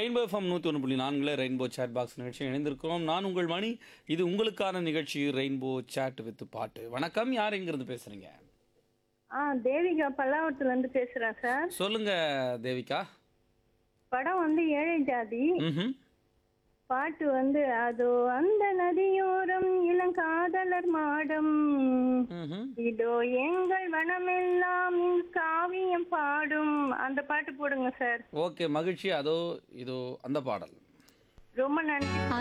rainbow FM நூற்றி ஒன்று புள்ளி நான்கில் ரெயின்போ சேட் பாக்ஸ் நிகழ்ச்சி இணைந்திருக்கிறோம் நான் உங்கள் மணி இது உங்களுக்கான நிகழ்ச்சி ரெயின்போ சேட் வித் பாட்டு வணக்கம் யார் எங்கிருந்து பேசுறீங்க ஆ தேவிகா பல்லாவரத்துல இருந்து பேசுறேன் சார் சொல்லுங்க தேவிகா படம் வந்து ஏழை ஜாதி ம் பாட்டு வந்து அது அந்த நதியோரம் இளங்காதலர் மாடம் ம் இதோ எங்கள் வனமெல்லாம் காவியம் பாடும் அந்த பாட்டு போடுங்க சார் ஓகே மகிழ்ச்சி அதோ இதோ அந்த பாடல் ரொம்ப நன்றி